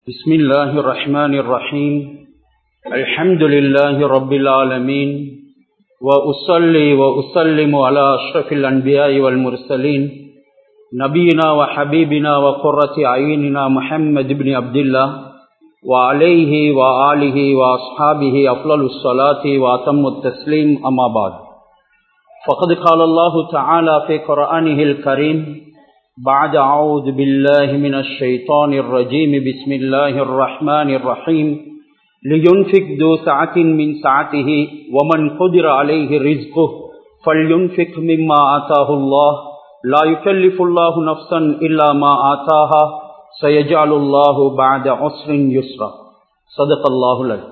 بسم الله الرحمن الرحيم الحمد لله رب العالمين وأصلي وأسلم على أشرف الأنبياء والمرسلين نبينا وحبيبنا وقرة عيننا محمد بن عبد الله وعليه وآله وأصحابه أفضل الصلاة وأتم التسليم أما بعد فقد قال الله تعالى في قرآنه الكريم بعد أعوذ بالله من الشيطان الرجيم بسم الله الرحمن الرحيم لينفق ذو سعة من سعته ومن قدر عليه رزقه فلينفق مما آتاه الله لا يكلف الله نفسا إلا ما آتاها سيجعل الله بعد عسر يسرا صدق الله العظيم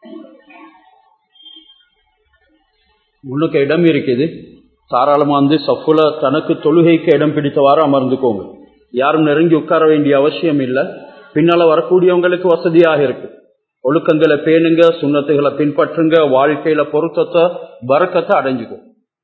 முன்னுக்கு இடம் இருக்குது தாராளமா வந்து சஃபுல தனக்கு தொழுகைக்கு இடம் பிடித்தவாறு அமர்ந்துக்கோங்க யாரும் நெருங்கி உட்கார வேண்டிய அவசியம் இல்லை பின்னால வரக்கூடியவங்களுக்கு வசதியாக இருக்கு ஒழுக்கங்களை பேணுங்க சுண்ணத்துகளை பின்பற்றுங்க வாழ்க்கையில பொருத்தத்தை வரக்கத்தை அடைஞ்சுக்கும்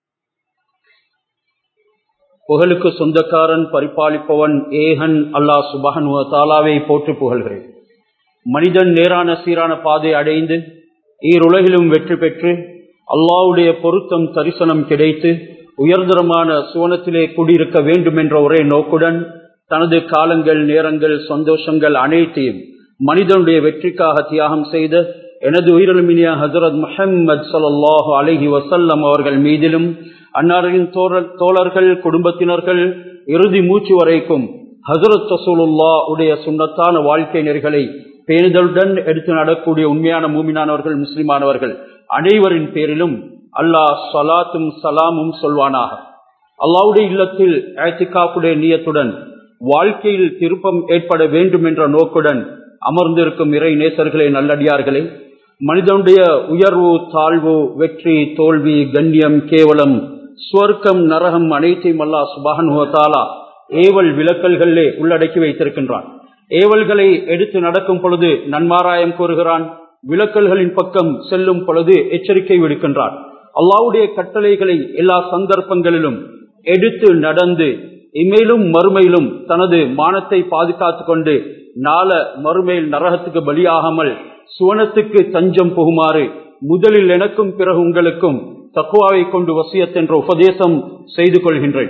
புகழுக்கு சொந்தக்காரன் பரிபாலிப்பவன் ஏகன் அல்லாஹ் சுபஹன் தாலாவை போற்று புகழ்கிறேன் மனிதன் நேரான சீரான பாதை அடைந்து ஈருலகிலும் வெற்றி பெற்று அல்லாவுடைய பொருத்தம் தரிசனம் கிடைத்து உயர்தரமான சுவனத்திலே குடியிருக்க வேண்டும் என்ற ஒரே நோக்குடன் தனது காலங்கள் நேரங்கள் சந்தோஷங்கள் அனைத்தையும் மனிதனுடைய வெற்றிக்காக தியாகம் செய்த எனது உயிரிழமினிய ஹசரத் முஹம்மது சல்லாஹு அலஹி வசல்லம் அவர்கள் மீதிலும் அன்னாரின் தோழர்கள் குடும்பத்தினர்கள் இறுதி மூச்சு வரைக்கும் ஹசரத் ரசூலுல்லா உடைய சுண்ணத்தான வாழ்க்கை நெறிகளை பேணுதலுடன் எடுத்து நடக்கூடிய உண்மையான மூமினானவர்கள் முஸ்லிமானவர்கள் அனைவரின் பேரிலும் அல்லாஹ் சலாத்தும் சலாமும் சொல்வானாக அல்லாவுடைய இல்லத்தில் ஏத்திகாப்புடைய நீயத்துடன் வாழ்க்கையில் திருப்பம் ஏற்பட வேண்டும் என்ற நோக்குடன் அமர்ந்திருக்கும் இறை நேசர்களே நல்லடியார்களே மனிதனுடைய உயர்வு தாழ்வு வெற்றி தோல்வி கண்ணியம் கேவலம் சுவர்க்கம் நரகம் அனைத்தையும் அல்லாஹ் சுபானுவத்தாலா ஏவல் விளக்கல்களே உள்ளடக்கி வைத்திருக்கின்றான் ஏவல்களை எடுத்து நடக்கும் பொழுது நன்மாராயம் கூறுகிறான் விளக்கல்களின் பக்கம் செல்லும் பொழுது எச்சரிக்கை விடுக்கின்றான் அல்லாவுடைய கட்டளைகளை எல்லா சந்தர்ப்பங்களிலும் எடுத்து நடந்து இமேலும் மறுமையிலும் தனது மானத்தை பாதுகாத்துக் கொண்டு நாள மறுமையில் நரகத்துக்கு பலியாகாமல் சுவனத்துக்கு தஞ்சம் புகுமாறு முதலில் எனக்கும் பிறகு உங்களுக்கும் தக்குவாவை கொண்டு வசியத் என்ற உபதேசம் செய்து கொள்கின்றேன்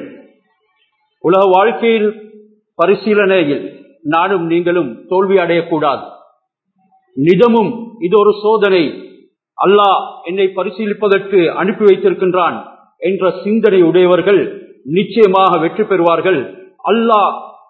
உலக வாழ்க்கையில் பரிசீலனையில் நானும் நீங்களும் தோல்வி அடையக்கூடாது நிதமும் இது ஒரு சோதனை அல்லாஹ் என்னை பரிசீலிப்பதற்கு அனுப்பி வைத்திருக்கின்றான் என்ற சிந்தனை உடையவர்கள் நிச்சயமாக வெற்றி பெறுவார்கள் அல்லாஹ்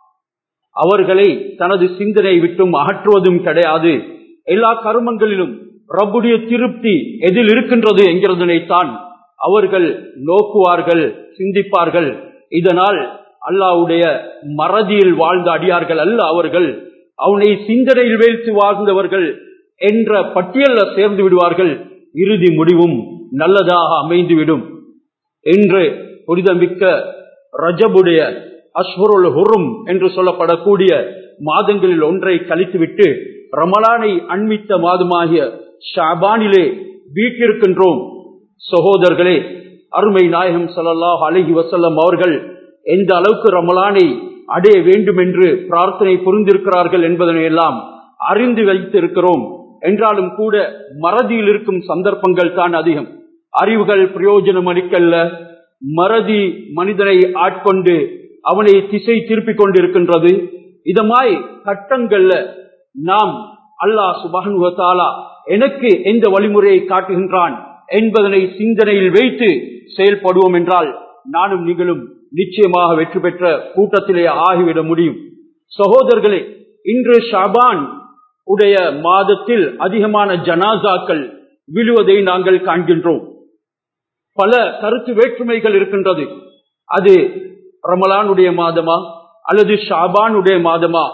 அவர்களை தனது சிந்தனை விட்டும் அகற்றுவதும் கிடையாது எல்லா கருமங்களிலும் ரப்புடைய திருப்தி எதில் இருக்கின்றது என்கிறதனைத்தான் அவர்கள் நோக்குவார்கள் சிந்திப்பார்கள் இதனால் அல்லாவுடைய மறதியில் வாழ்ந்த அடியார்கள் அல்ல அவர்கள் அவனை சிந்தனையில் வைத்து வாழ்ந்தவர்கள் என்ற பட்டியல்ல சேர்ந்து விடுவார்கள் இறுதி முடிவும் நல்லதாக அமைந்துவிடும் என்று புரிதமிக்க ரஜபுடைய அஸ்வருல் ஹுரும் என்று சொல்லப்படக்கூடிய மாதங்களில் ஒன்றை கழித்துவிட்டு ரமலானை அண்மித்த மாதமாகிய ஷாபானிலே வீட்டிருக்கின்றோம் சகோதரர்களே அருமை நாயகம் சல்லாஹ் அலஹி வசல்லம் அவர்கள் எந்த அளவுக்கு ரமலானை அடைய வேண்டும் என்று பிரார்த்தனை புரிந்திருக்கிறார்கள் என்பதனை எல்லாம் அறிந்து வைத்திருக்கிறோம் என்றாலும் கூட மறதியில் இருக்கும் சந்தர்ப்பங்கள் தான் அதிகம் அறிவுகள் பிரயோஜனம் அளிக்கல்ல மறதி மனிதனை ஆட்கொண்டு அவனை திசை திருப்பிக் கொண்டிருக்கின்றது இதமாய் கட்டங்கள்ல நாம் அல்லாஹ் சுபகனுவத்தாலா எனக்கு எந்த வழிமுறையை காட்டுகின்றான் என்பதனை சிந்தனையில் வைத்து செயல்படுவோம் என்றால் நானும் நீங்களும் நிச்சயமாக வெற்றி பெற்ற கூட்டத்திலே ஆகிவிட முடியும் சகோதரர்களே இன்று ஷாபான் உடைய மாதத்தில் அதிகமான ஜனாசாக்கள் விழுவதை நாங்கள் காண்கின்றோம் பல கருத்து வேற்றுமைகள் இருக்கின்றது அது ரமலானுடைய மாதமா அல்லது ஷாபானுடைய மாதமா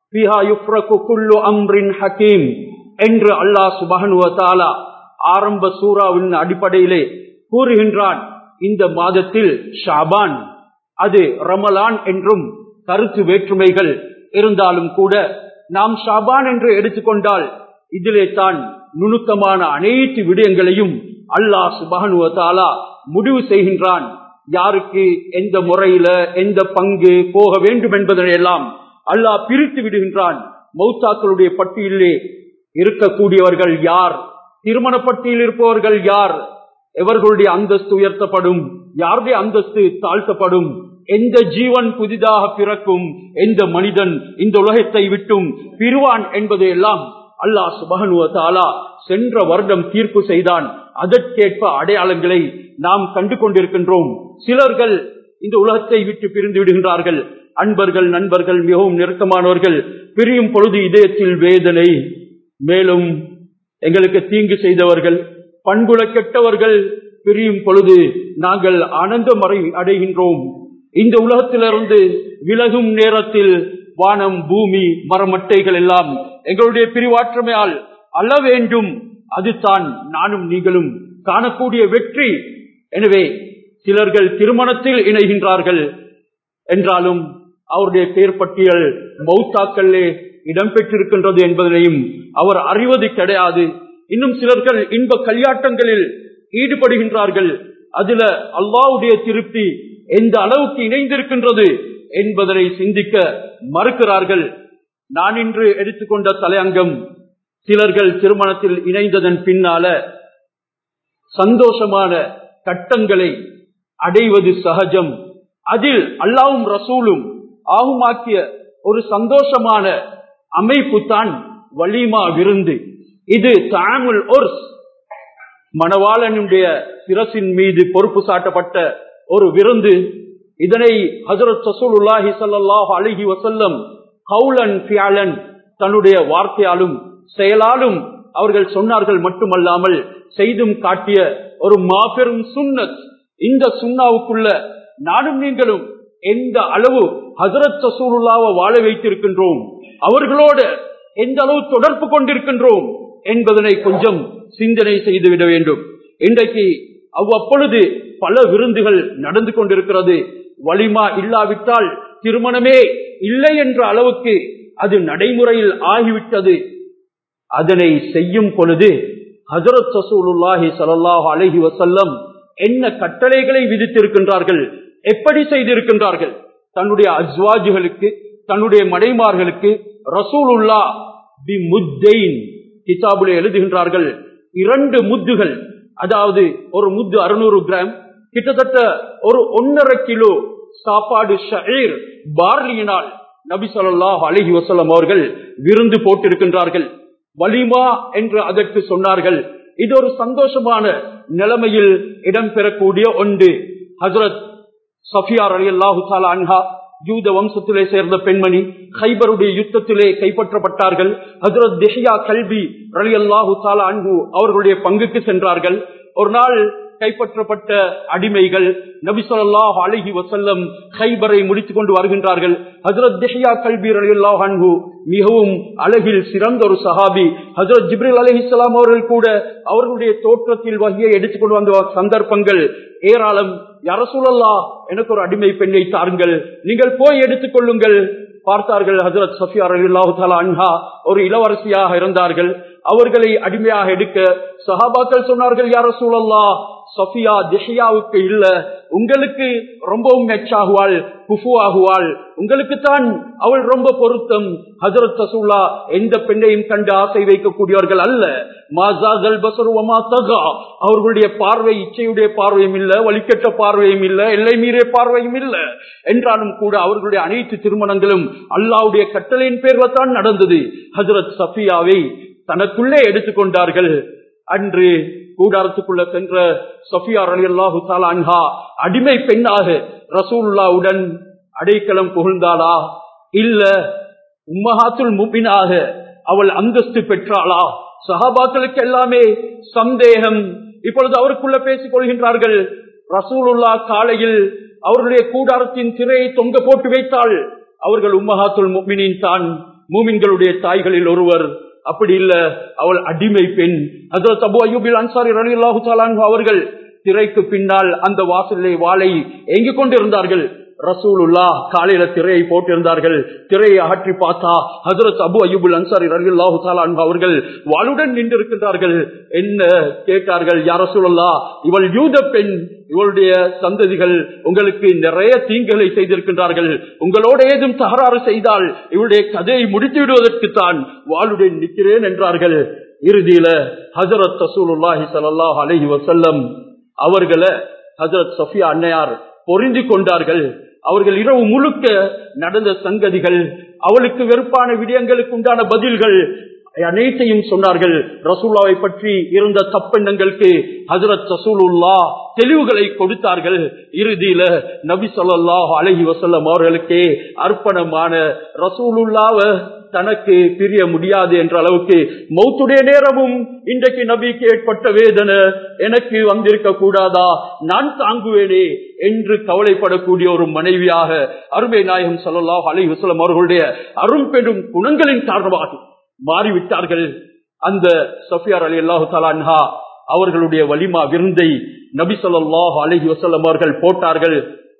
ஹக்கீம் என்று அல்லாஹ் சுபகனுவத்தாலா ஆரம்ப சூறாவின் அடிப்படையிலே கூறுகின்றான் இந்த மாதத்தில் ஷாபான் அது ரமலான் என்றும் கருத்து வேற்றுமைகள் இருந்தாலும் கூட நாம் ஷாபான் என்று எடுத்துக்கொண்டால் இதிலே தான் நுணுக்கமான அனைத்து விடயங்களையும் அல்லாஹ் சுபகனுவத்தாலா முடிவு செய்கின்றான் யாருக்கு எந்த முறையில எந்த பங்கு போக வேண்டும் என்பதனை எல்லாம் அல்லாஹ் பிரித்து விடுகின்றான் மௌத்தாக்களுடைய பட்டியலிலே இருக்கக்கூடியவர்கள் யார் திருமண பட்டியலில் இருப்பவர்கள் யார் எவர்களுடைய அந்தஸ்து உயர்த்தப்படும் யாருடைய அந்தஸ்து தாழ்த்தப்படும் எந்த ஜீவன் புதிதாக பிறக்கும் எந்த மனிதன் இந்த உலகத்தை விட்டும் பிரிவான் என்பது எல்லாம் அல்லாஹ் சுபகனுவ தாலா சென்ற வருடம் தீர்ப்பு செய்தான் அதற்கேற்ப அடையாளங்களை நாம் கண்டு கொண்டிருக்கின்றோம் சிலர்கள் இந்த உலகத்தை விட்டு பிரிந்து விடுகின்றார்கள் அன்பர்கள் நண்பர்கள் மிகவும் நெருக்கமானவர்கள் பிரியும் பொழுது இதயத்தில் வேதனை மேலும் எங்களுக்கு தீங்கு செய்தவர்கள் பண்புல கெட்டவர்கள் பிரியும் பொழுது நாங்கள் ஆனந்தம் அடைகின்றோம் இந்த உலகத்திலிருந்து விலகும் நேரத்தில் வானம் பூமி மரமட்டைகள் எல்லாம் எங்களுடைய பிரிவாற்றமையால் அல்ல வேண்டும் அதுதான் நானும் நீங்களும் காணக்கூடிய வெற்றி எனவே சிலர்கள் திருமணத்தில் இணைகின்றார்கள் என்றாலும் அவருடைய பெயர் பட்டியல் மௌத்தாக்களே இடம்பெற்றிருக்கின்றது என்பதனையும் அவர் அறிவது கிடையாது இன்னும் சிலர்கள் இன்ப கல்யாட்டங்களில் ஈடுபடுகின்றார்கள் அதுல அல்லாவுடைய திருப்தி எந்த அளவுக்கு இணைந்திருக்கின்றது என்பதனை சிந்திக்க மறுக்கிறார்கள் நான் இன்று எடுத்துக்கொண்ட தலையங்கம் சிலர்கள் திருமணத்தில் இணைந்ததன் பின்னால சந்தோஷமான கட்டங்களை அடைவது சகஜம் அதில் அல்லாவும் ரசூலும் ஆகுமாக்கிய ஒரு சந்தோஷமான அமைப்பு தான் வலிமா விருந்து இது தாமுல் ஒர்ஸ் மணவாளனுடைய சிரசின் மீது பொறுப்பு சாட்டப்பட்ட ஒரு விருந்து இதனை ஹசரத் சசூலுல்லாஹி சல்லாஹ் அலிஹி வசல்லம் கவுலன் பியாலன் தன்னுடைய வார்த்தையாலும் செயலாலும் அவர்கள் சொன்னார்கள் மட்டுமல்லாமல் செய்தும் காட்டிய ஒரு மாபெரும் சுன்னத் இந்த சுண்ணாவுக்குள்ள நானும் நீங்களும் எந்த அளவு ஹசரத் சசூலுல்லாவை வாழ வைத்திருக்கின்றோம் அவர்களோடு எந்த அளவு தொடர்பு கொண்டிருக்கின்றோம் என்பதனை கொஞ்சம் சிந்தனை செய்துவிட வேண்டும் இன்றைக்கு அவ்வப்பொழுது பல விருந்துகள் நடந்து கொண்டிருக்கிறது வலிமா இல்லாவிட்டால் திருமணமே இல்லை என்ற அளவுக்கு அது நடைமுறையில் ஆகிவிட்டது அதனை செய்யும் பொழுது ஹசரத் சசூலுல்லாஹி சல்லாஹ் அலஹி வசல்லம் என்ன கட்டளைகளை விதித்திருக்கின்றார்கள் எப்படி செய்திருக்கின்றார்கள் தன்னுடைய அஜ்வாஜுகளுக்கு தன்னுடைய மடைமார்களுக்கு ரசூலுல்லா பி முத்தெயின் கிதாபுல எழுதுகின்றார்கள் இரண்டு முத்துகள் அதாவது ஒரு முத்து அறுநூறு கிராம் கிட்டத்தட்ட ஒரு ஒன்னரை கிலோ சாப்பாடு ஷஹீர் பார்லியினால் நபி சொல்லாஹ் அலிஹி வசலம் அவர்கள் விருந்து போட்டிருக்கின்றார்கள் வலிமா என்று அதற்கு சொன்னார்கள் இது ஒரு சந்தோஷமான நிலைமையில் இடம்பெறக்கூடிய ஒன்று ஹசரத் சஃபியார் அலி அல்லாஹு அன்ஹா யூத வம்சத்திலே சேர்ந்த பெண்மணி ஹைபருடைய யுத்தத்திலே கைப்பற்றப்பட்டார்கள் ஹசரத் திஹியா கல்வி அலி அல்லாஹு அன்ஹு அவர்களுடைய பங்குக்கு சென்றார்கள் ஒரு நாள் கைப்பற்றப்பட்ட அடிமைகள் நபி சொல்லாஹ் அழகி வசல்லம் ஹைபரை முடித்துக் கொண்டு வருகின்றார்கள் ஹசரத் திஹியா கல்வி அலி அல்லாஹ் அன்ஹு மிகவும் அழகில் சிறந்த ஒரு சஹாபி ஹசரத் ஜிப்ரில் அலி இஸ்லாம் அவர்கள் கூட அவர்களுடைய தோற்றத்தில் வகையை எடுத்துக்கொண்டு வந்த சந்தர்ப்பங்கள் ஏராளம் யரசூலல்லா எனக்கு ஒரு அடிமை பெண்ணை தாருங்கள் நீங்கள் போய் எடுத்துக் கொள்ளுங்கள் பார்த்தார்கள் ஹசரத் சஃபியா அல்லாஹு அன்ஹா ஒரு இளவரசியாக இருந்தார்கள் அவர்களை அடிமையாக எடுக்க சஹாபாக்கள் சொன்னார்கள் யார சூழல்லா சஃபியா திஹியாவுக்கு இல்ல உங்களுக்கு ரொம்பவும் மெச்சாகுவாள் குஃபு ஆகுவாள் உங்களுக்கு தான் அவள் ரொம்ப பொருத்தம் ஹசரத் ரசூல்லா எந்த பெண்ணையும் கண்டு ஆசை வைக்கக்கூடியவர்கள் அல்ல மாசாதல் பசருவமா தகா அவர்களுடைய பார்வை இச்சையுடைய பார்வையும் இல்ல வலிக்கட்ட பார்வையும் இல்ல எல்லை மீறிய பார்வையும் இல்ல என்றாலும் கூட அவர்களுடைய அனைத்து திருமணங்களும் அல்லாவுடைய கட்டளையின் பேர்ல தான் நடந்தது ஹசரத் சஃபியாவை தனக்குள்ளே எடுத்துக்கொண்டார்கள் அன்று கூடாரத்துக்குள்ள சென்ற சஃபியா அலி அல்லாஹு அன்ஹா அடிமை பெண்ணாக ரசூல்லாவுடன் அடைக்கலம் புகழ்ந்தாளா இல்ல உம்மஹாத்துல் முபினாக அவள் அந்தஸ்து பெற்றாளா சஹாபாக்களுக்கு எல்லாமே சந்தேகம் இப்பொழுது அவருக்குள்ள பேசிக் கொள்கின்றார்கள் ரசூலுல்லா காலையில் அவர்களுடைய கூடாரத்தின் திரையை தொங்க போட்டு வைத்தாள் அவர்கள் உம்மஹாத்துல் முபினின் தான் மூமின்களுடைய தாய்களில் ஒருவர் அப்படி இல்ல அவள் அடிமை பெண் அதற்கு அபு அய்யூபில் அன்சாரி ரலி அல்லாஹு அவர்கள் திரைக்கு பின்னால் அந்த வாசலை வாளை எங்கிக் கொண்டிருந்தார்கள் ரசூலுல்லா காலையில திரையை போட்டிருந்தார்கள் திரையை அகற்றி பார்த்தா ஹசரத் அபு அய்யூபுல் அன்சாரி ரலியல்லாஹு தஆலா அன்ஹு அவர்கள் வாளுடன் நின்றிருக்கின்றார்கள் என்ன கேட்டார்கள் யார் ரசூலுல்லா இவள் யூத பெண் இவளுடைய சந்ததிகள் உங்களுக்கு நிறைய தீங்குகளை செய்திருக்கின்றார்கள் உங்களோட ஏதும் தகராறு செய்தால் இவளுடைய கதையை முடித்து விடுவதற்குத்தான் வாளுடன் நிற்கிறேன் என்றார்கள் இறுதியில ஹசரத் ரசூலுல்லாஹி ஸல்லல்லாஹு அலைஹி வஸல்லம் அவர்களை ஹசரத் சஃபியா அன்னையார் பொருந்தி கொண்டார்கள் அவர்கள் இரவு முழுக்க நடந்த சங்கதிகள் அவளுக்கு வெறுப்பான விடயங்களுக்கு உண்டான பதில்கள் அனைத்தையும் சொன்னார்கள் ரசூல்லாவை பற்றி இருந்த தப்பெண்ணங்களுக்கு ஹசரத் ரசூலுல்லா தெளிவுகளை கொடுத்தார்கள் இறுதியில நபி சொல்லாஹ் அலஹி வசல்லம் அவர்களுக்கே அர்ப்பணமான ரசூலுல்லாவை தனக்கு பிரிய முடியாது என்ற அளவுக்கு மௌத்துடைய நேரமும் இன்றைக்கு நபிக்கு ஏற்பட்ட வேதனை எனக்கு வந்திருக்க கூடாதா நான் தாங்குவேனே என்று கவலைப்படக்கூடிய ஒரு மனைவியாக அருமை நாயகம் சொல்லலாஹ் அலி வசலம் அவர்களுடைய அரும்பெரும் குணங்களின் காரணமாக மாறிவிட்டார்கள் அந்த சஃபியார் அலி அல்லாஹு தலான்ஹா அவர்களுடைய வலிமா விருந்தை நபி சொல்லாஹ் அலஹி வசல்லம் அவர்கள் போட்டார்கள்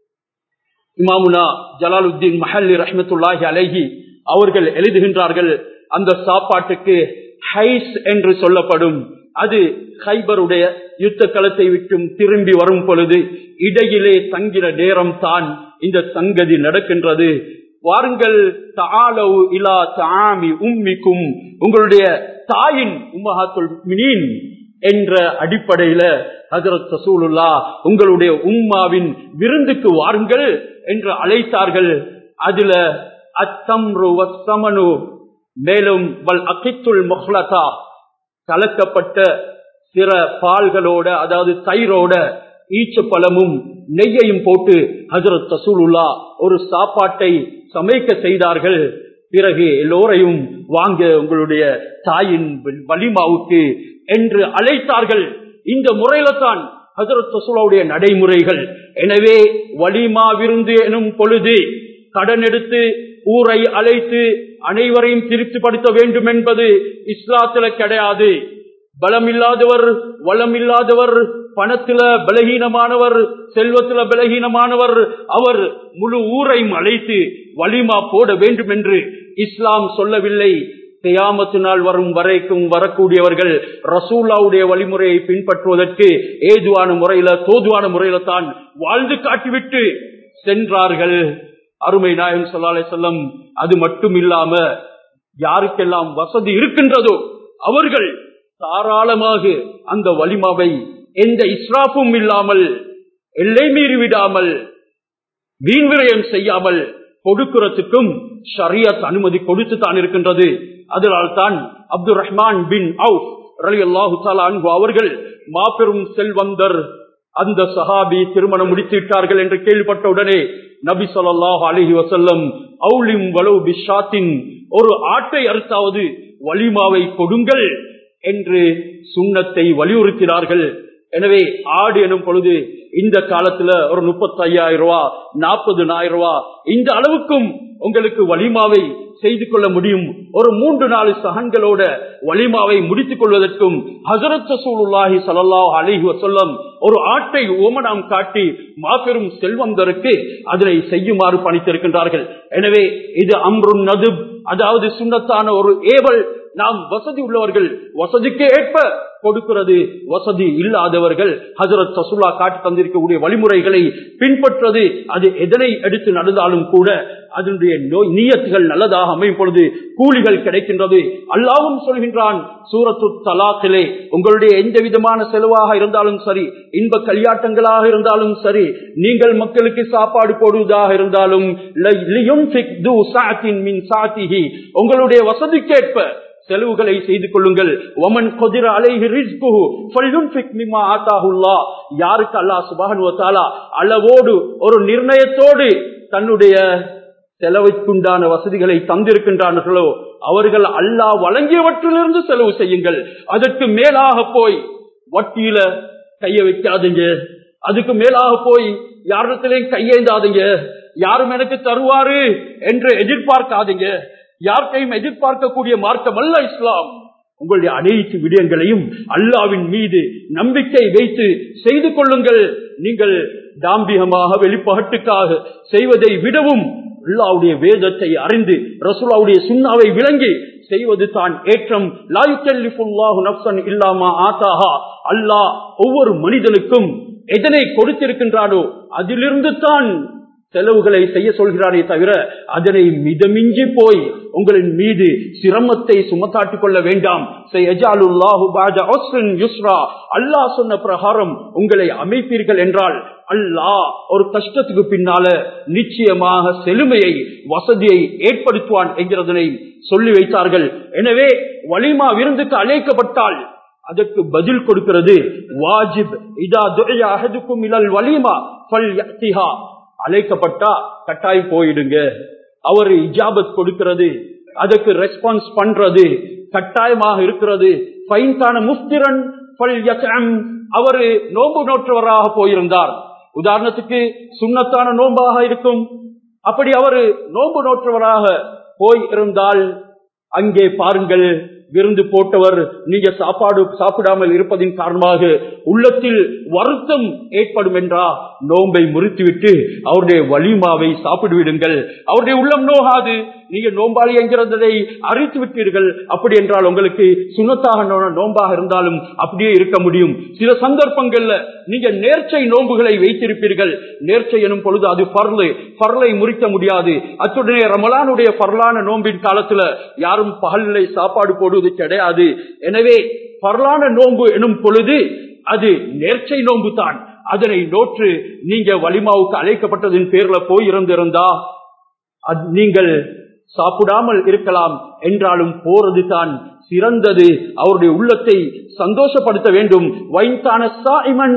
இமாமுனா ஜலாலுத்தீன் மஹல்லி ரஹமத்துல்லாஹி அலஹி அவர்கள் எழுதுகின்றார்கள் அந்த சாப்பாட்டுக்கு ஹைஸ் என்று சொல்லப்படும் அது ஹைபருடைய யுத்த களத்தை விட்டும் திரும்பி வரும் பொழுது இடையிலே தங்கிற நேரம் தான் இந்த சங்கதி நடக்கின்றது வாருங்கள் தாளவு இலா தாமி உம்மிக்கும் உங்களுடைய தாயின் உம்மஹாத்துல் மினீன் என்ற அடிப்படையில ஹசரத் ரசூலுல்லா உங்களுடைய உம்மாவின் விருந்துக்கு வாருங்கள் என்று அழைத்தார்கள் அதுல அத்தம்ரு வசமனு மேலும் வல் அகித்துல் மொஹ்லதா கலக்கப்பட்ட சிற பால்களோட அதாவது தயிரோட ஈச்ச பழமும் நெய்யையும் போட்டு ஹசரத் ரசூலுல்லா ஒரு சாப்பாட்டை சமைக்க செய்தார்கள் பிறகு எல்லோரையும் வாங்க உங்களுடைய தாயின் வலிமாவுக்கு என்று அழைத்தார்கள் இந்த முறையில தான் ஹசரத் ரசூலாவுடைய நடைமுறைகள் எனவே வலிமா விருந்து எனும் பொழுது கடன் எடுத்து ஊரை அழைத்து அனைவரையும் திருப்திப்படுத்த வேண்டும் என்பது இஸ்லாத்துல கிடையாது பலம் இல்லாதவர் வளம் இல்லாதவர் பணத்துல பலகீனமானவர் செல்வத்துல பலகீனமானவர் அவர் முழு ஊரையும் அழைத்து வலிமா போட வேண்டும் என்று இஸ்லாம் சொல்லவில்லை தியாமத்து நாள் வரும் வரைக்கும் வரக்கூடியவர்கள் ரசூல்லாவுடைய வழிமுறையை பின்பற்றுவதற்கு ஏதுவான முறையில தோதுவான முறையில தான் வாழ்ந்து காட்டிவிட்டு சென்றார்கள் அருமை நாயகம் சொல்லாலே செல்லம் அது மட்டும் இல்லாம யாருக்கெல்லாம் வசதி இருக்கின்றதோ அவர்கள் தாராளமாக அந்த வலிமாவை எந்த இஸ்ராஃபும் இல்லாமல் எல்லை மீறி விடாமல் வீண் விரயம் செய்யாமல் கொடுக்கிறதுக்கும் ஷரியத் அனுமதி கொடுத்து தான் இருக்கின்றது அதனால் தான் அப்துல் ரஹ்மான் பின் அவுப் ரலி அல்லாஹு அவர்கள் மாபெரும் செல்வந்தர் அந்த சஹாபி திருமணம் முடித்துவிட்டார்கள் என்று கேள்விப்பட்ட உடனே நபி சொல்லாஹ் அலஹி வசல்லம் அவுலிம் வலவு பிஷாத்தின் ஒரு ஆட்டை அறுத்தாவது வலிமாவை கொடுங்கள் என்று சுண்ணத்தை வலியுறுத்தினார்கள் எனவே ஆடு எனும் பொழுது இந்த காலத்துல ஒரு முப்பத்தி ஐயாயிரம் ரூபா நாற்பதுனாயிரம் ரூபா இந்த அளவுக்கும் உங்களுக்கு வலிமாவை செய்து கொள்ள முடியும் ஒரு மூன்று நாலு சகன்களோட வலிமாவை முடித்துக் கொள்வதற்கும் ஹசரத் சூலுல்லாஹி சல்லாஹ் அலிஹி வசல்லம் ஒரு ஆட்டை ஓமனாம் காட்டி மாபெரும் செல்வந்தருக்கு அதனை செய்யுமாறு பணித்திருக்கின்றார்கள் எனவே இது அம்ருன் நதுப் அதாவது சுண்ணத்தான ஒரு ஏவல் நாம் வசதி உள்ளவர்கள் வசதிக்கு ஏற்ப கொடுக்கிறது வசதி இல்லாதவர்கள் ஹசரத் சசுல்லா காட்டி தந்திருக்கக்கூடிய வழிமுறைகளை பின்பற்றது அது எதனை எடுத்து நடந்தாலும் கூட அதனுடைய நோய் நீயத்துகள் நல்லதாக அமையும் பொழுது கூலிகள் கிடைக்கின்றது அல்லாவும் சொல்கின்றான் சூரத்து தலாத்திலே உங்களுடைய எந்த விதமான செலவாக இருந்தாலும் சரி இன்ப கல்யாட்டங்களாக இருந்தாலும் சரி நீங்கள் மக்களுக்கு சாப்பாடு போடுவதாக இருந்தாலும் உங்களுடைய வசதிக்கேற்ப செலவுகளை செய்து கொள்ளுங்கள் ஒமன் கொதிர அலைஹி ரிஸ்குஹு ஃபல்யுன்ஃபிக் மிம்மா ஆதாஹுல்லா யாருக்கு அல்லாஹ் சுப்ஹானஹு வ தஆலா அளவோடு ஒரு நிர்ணயத்தோடு தன்னுடைய செலவுக்குண்டான வசதிகளை தந்திருக்கின்றார்களோ அவர்கள் அல்லாஹ் வழங்கியவற்றிலிருந்து செலவு செய்யுங்கள் அதற்கு மேலாக போய் வட்டியில கைய வைக்காதீங்க அதுக்கு மேலாக போய் யாரிடத்திலையும் கையேந்தாதீங்க யாரும் எனக்கு தருவாரு என்று எதிர்பார்க்காதீங்க யார்கிட்டையும் எதிர்பார்க்கக்கூடிய மார்க்கம் அல்ல இஸ்லாம் உங்களுடைய அனைத்து விடயங்களையும் அல்லாவின் மீது நம்பிக்கை வைத்து செய்து கொள்ளுங்கள் நீங்கள் தாம்பிகமாக வெளிப்பாட்டுக்காக செய்வதை விடவும் அல்லாவுடைய வேதத்தை அறிந்து ரசூலாவுடைய சுண்ணாவை விளங்கி செய்வது தான் ஏற்றம் லாயுக்கல்லிஃபுல்லாஹு நப்சன் இல்லாமா ஆத்தாஹா அல்லாஹ் ஒவ்வொரு மனிதனுக்கும் எதனை கொடுத்திருக்கின்றானோ அதிலிருந்து தான் செலவுகளை செய்ய சொல்கிறாரே தவிர அதனை மிதமிஞ்சி போய் உங்களின் மீது சிரமத்தை சுமத்தாட்டிக் கொள்ள வேண்டாம் அல்லாஹ் சொன்ன பிரகாரம் உங்களை அமைப்பீர்கள் என்றால் அல்லாஹ் ஒரு கஷ்டத்துக்கு பின்னால நிச்சயமாக செழுமையை வசதியை ஏற்படுத்துவான் என்கிறதனை சொல்லி வைத்தார்கள் எனவே வலிமா விருந்துக்கு அழைக்கப்பட்டால் அதற்கு பதில் கொடுக்கிறது வாஜிப் இதா துறையா அகதுக்கும் இழல் வலிமா பல் அழைக்கப்பட்டா கட்டாயம் போயிடுங்க அவர் இஜாபத் கொடுக்கிறது அதுக்கு ரெஸ்பான்ஸ் பண்றது கட்டாயமாக இருக்கிறது ஃபைன்கான முஸ்திரன் அவரு நோன்பு நோற்றவராக போயிருந்தார் உதாரணத்துக்கு சுண்ணத்தான நோன்பாக இருக்கும் அப்படி அவரு நோன்பு நோற்றவராக போய் இருந்தால் அங்கே பாருங்கள் விருந்து போட்டவர் நீங்க சாப்பாடு சாப்பிடாமல் இருப்பதின் காரணமாக உள்ளத்தில் வருத்தம் ஏற்படும் என்றா நோன்பை முறித்துவிட்டு அவருடைய வலிமாவை சாப்பிடுவிடுங்கள் அவருடைய உள்ளம் நோகாது நீங்க நோம்பாளி என்கிறதை அறித்து விட்டீர்கள் அப்படி என்றால் உங்களுக்கு சுனத்தாக நோம்பாக இருந்தாலும் அப்படியே இருக்க முடியும் சில சந்தர்ப்பங்கள்ல நீங்க நேர்ச்சை நோன்புகளை வைத்திருப்பீர்கள் நேர்ச்சை எனும் பொழுது அது பர்லு பர்லை முறிக்க முடியாது அத்துடனே ரமலானுடைய பர்லான நோம்பின் காலத்துல யாரும் பகலிலை சாப்பாடு போடுவது கிடையாது எனவே பர்லான நோன்பு எனும் பொழுது அது நேர்ச்சை நோன்பு தான் அதனை நோற்று நீங்க வலிமாவுக்கு அழைக்கப்பட்டதின் பேர்ல போயிருந்திருந்தா நீங்கள் சாப்பிடாமல் இருக்கலாம் என்றாலும் போறது தான் சிறந்தது அவருடைய உள்ளத்தை சந்தோஷப்படுத்த வேண்டும் வைத்தான சாய்மன்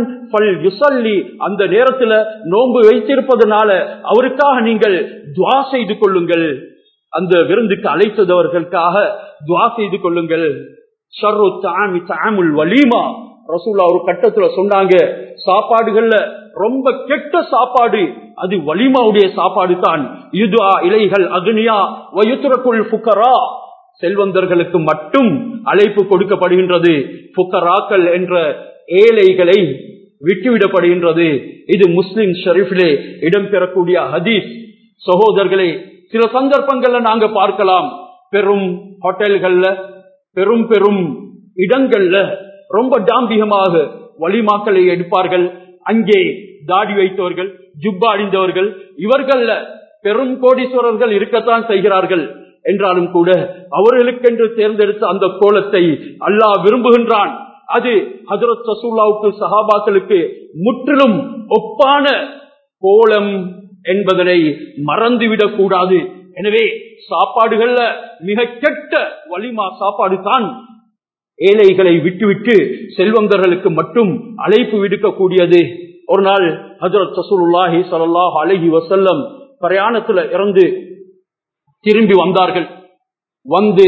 அந்த நேரத்தில் நோன்பு வைத்திருப்பதனால அவருக்காக நீங்கள் துவா செய்து கொள்ளுங்கள் அந்த விருந்துக்கு அழைத்ததவர்களுக்காக துவா செய்து கொள்ளுங்கள் ஷர்ரு தாமி தாமுல் வலிமா ரசூல்லா ஒரு கட்டத்துல சொன்னாங்க சாப்பாடுகள்ல ரொம்ப கெட்ட சாப்பாடு அது வலிமாவுடைய சாப்பாடு தான் யுதுஆ இலைகள் அக்னியா வயுத்துரக்குள் புக்கரா செல்வந்தர்களுக்கு மட்டும் அழைப்பு கொடுக்கப்படுகின்றது புக்கராக்கள் என்ற ஏழைகளை விட்டுவிடப்படுகின்றது இது முஸ்லிம் ஷெரீஃபிலே இடம்பெறக்கூடிய ஹதீஸ் சகோதரர்களே சில சந்தர்ப்பங்கள்ல நாங்க பார்க்கலாம் பெரும் ஹோட்டல்கள்ல பெரும் பெரும் இடங்கள்ல ரொம்ப டாம்பிகமாக வழிமாக்களை எடுப்பார்கள் அங்கே தாடி வைத்தவர்கள் ஜுப்பா அணிந்தவர்கள் இவர்கள்ல பெரும் கோடீஸ்வரர்கள் இருக்கத்தான் செய்கிறார்கள் என்றாலும் கூட அவர்களுக்கென்று தேர்ந்தெடுத்த அந்த கோலத்தை அல்லாஹ் விரும்புகின்றான் அது ஹசரத் சசூல்லாவுக்கு சஹாபாக்களுக்கு முற்றிலும் ஒப்பான கோலம் என்பதனை மறந்துவிடக் கூடாது எனவே சாப்பாடுகள்ல மிக கெட்ட வலிமா சாப்பாடு தான் ஏழைகளை விட்டுவிட்டு செல்வந்தர்களுக்கு மட்டும் அழைப்பு விடுக்கக்கூடியது ஒரு நாள் ஹசரத் சசூலுல்லாஹி சல்லாஹ் அலஹி வசல்லம் பிரயாணத்துல இறந்து திரும்பி வந்தார்கள் வந்து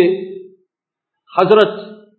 ஹசரத்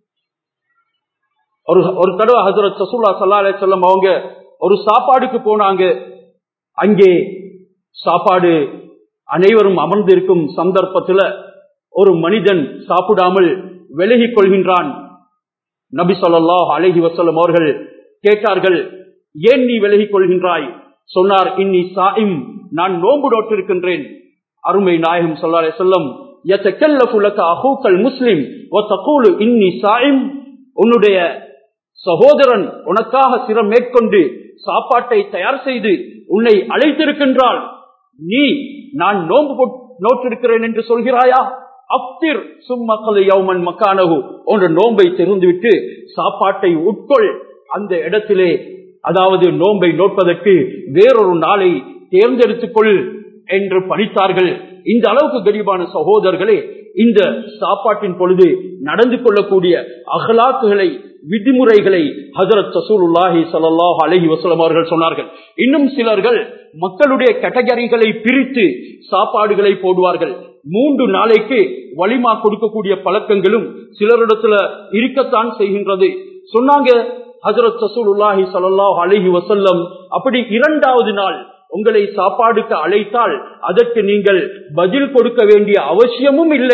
ஒரு ஒரு தடவை ஹசரத் சசூல்லா சல்லா அலி சொல்லம் அவங்க ஒரு சாப்பாடுக்கு போனாங்க அங்கே சாப்பாடு அனைவரும் அமர்ந்திருக்கும் சந்தர்ப்பத்துல ஒரு மனிதன் சாப்பிடாமல் விலகிக் கொள்கின்றான் நபி சொல்லாஹ் அலஹி வசல்லம் அவர்கள் கேட்டார்கள் ஏன் நீ விலகிக் கொள்கின்றாய் சொன்னார் இன்னி சாயிம் நான் நோன்பு நோட்டிருக்கின்றேன் அருமை நாயகம் சொல்லாலே சொல்லம் முஸ்லிம் இன்னி சாயிம் உன்னுடைய சகோதரன் உனக்காக சிரம் மேற்கொண்டு சாப்பாட்டை தயார் செய்து உன்னை அழைத்திருக்கின்றால் நீ நான் நோன்பு நோட்டிருக்கிறேன் என்று சொல்கிறாயா அப்திர் சும்மக்களை யௌமன் மக்கானகு என்ற நோன்பை தெரிந்துவிட்டு சாப்பாட்டை உட்கொள் அந்த இடத்திலே அதாவது நோன்பை நோட்பதற்கு வேறொரு நாளை தேர்ந்தெடுத்துக் கொள் என்று பணித்தார்கள் இந்த அளவுக்கு கரிபான சகோதரர்களே இந்த சாப்பாட்டின் பொழுது நடந்து கொள்ளக்கூடிய அகலாக்குகளை விதிமுறைகளை ஹசரத் சசூலுல்லாஹி சல்லாஹ் அலஹி வசலம் அவர்கள் சொன்னார்கள் இன்னும் சிலர்கள் மக்களுடைய கேட்டகரிகளை பிரித்து சாப்பாடுகளை போடுவார்கள் மூன்று நாளைக்கு வலிமா கொடுக்கக்கூடிய பழக்கங்களும் சிலரிடத்துல இருக்கத்தான் செய்கின்றது சொன்னாங்க ஹசரத் சசூலுல்லாஹி சல்லாஹ் அலஹி வசல்லம் அப்படி இரண்டாவது நாள் உங்களை சாப்பாடுக்கு அழைத்தால் அதற்கு நீங்கள் பதில் கொடுக்க வேண்டிய அவசியமும் இல்லை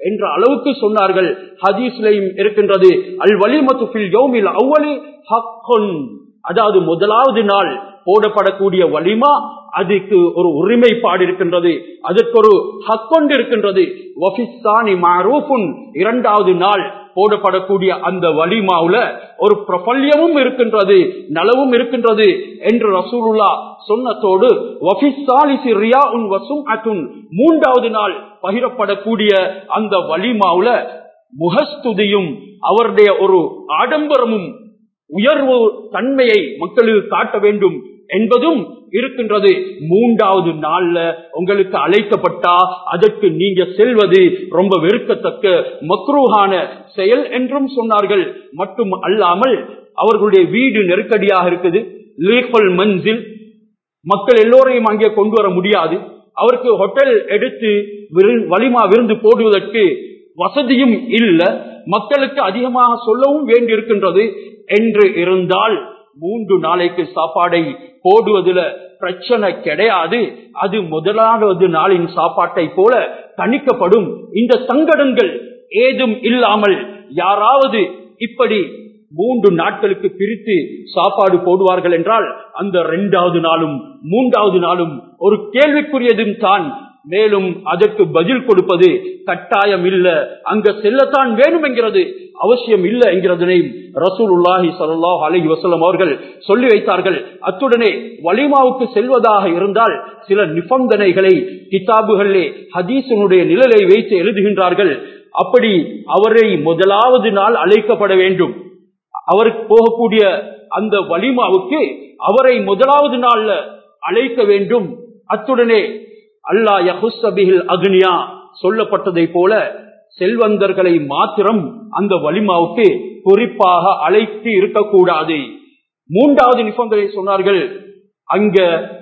என்ற அளவுக்கு சொன்னார்கள் ஹதீஸ்லையும் இருக்கின்றது அல் வலிமத்து ஃபில் யௌமில் அவ்வளி ஹக்குன் அதாவது முதலாவது நாள் போடப்படக்கூடிய வலிமா அதுக்கு ஒரு உரிமைப்பாடு இருக்கின்றது அதற்கு ஒரு ஹக்கொண்டு இருக்கின்றது வஃபிஸ்தானி மாரூஃபுன் இரண்டாவது நாள் போடப்படக்கூடிய அந்த வலிமாவுல ஒரு பிரபல்யமும் இருக்கின்றது நலவும் இருக்கின்றது என்று ரசூலுல்லா சொன்னதோடு வஃபிஸ்தாலிசி ரியாஉன் வசும்அத்துன் மூன்றாவது நாள் பகிரப்படக்கூடிய அந்த வலிமாவுல முகஸ்துதியும் அவருடைய ஒரு ஆடம்பரமும் உயர்வு தன்மையை மக்களுக்கு காட்ட வேண்டும் என்பதும் இருக்கின்றது மூன்றாவது நாள்ல உங்களுக்கு அழைக்கப்பட்டா அதற்கு நீங்க செல்வது ரொம்ப வெறுக்கத்தக்க மக்ரூஹான செயல் என்றும் சொன்னார்கள் மட்டும் அல்லாமல் அவர்களுடைய வீடு நெருக்கடியாக இருக்குது லீஃபல் மஞ்சில் மக்கள் எல்லோரையும் அங்கே கொண்டு வர முடியாது அவருக்கு ஹோட்டல் எடுத்து விரு- வலிமா விருந்து போடுவதற்கு வசதியும் இல்ல மக்களுக்கு அதிகமாக சொல்லவும் வேண்டியிருக்கின்றது என்று இருந்தால் மூன்று நாளைக்கு சாப்பாடை போடுவதில் பிரச்சனை கிடையாது அது முதலாவது நாளின் சாப்பாட்டை போல தணிக்கப்படும் இந்த சங்கடங்கள் ஏதும் இல்லாமல் யாராவது இப்படி மூன்று நாட்களுக்கு பிரித்து சாப்பாடு போடுவார்கள் என்றால் அந்த இரண்டாவது நாளும் மூன்றாவது நாளும் ஒரு கேள்விக்குரியதும் தான் மேலும் அதற்கு பதில் கொடுப்பது கட்டாயம் இல்ல அங்க செல்லத்தான் வேணும் என்கிறது அவசியம் இல்ல என்கிறதனை ரசூலுல்லாஹி ஸல்லல்லாஹு அலைஹி வஸல்லம் அவர்கள் சொல்லி வைத்தார்கள் அத்துடனே வலிமாவுக்கு செல்வதாக இருந்தால் சில நிபந்தனைகளை கிதாபுகளிலே ஹதீஸினுடைய நிழலை வைத்து எழுதுகின்றார்கள் அப்படி அவரை முதலாவது நாள் அழைக்கப்பட வேண்டும் அவருக்கு போகக்கூடிய அந்த வலிமாவுக்கு அவரை முதலாவது நாள்ல அழைக்க வேண்டும் அத்துடனே அல்லா யஹுஸ்தபிஹில் அக்னியா சொல்லப்பட்டதை போல செல்வந்தர்களை மாத்திரம் அந்த வலிமாவுக்கு குறிப்பாக அழைத்து இருக்கக்கூடாது மூன்றாவது நிபந்தனை சொன்னார்கள் அங்க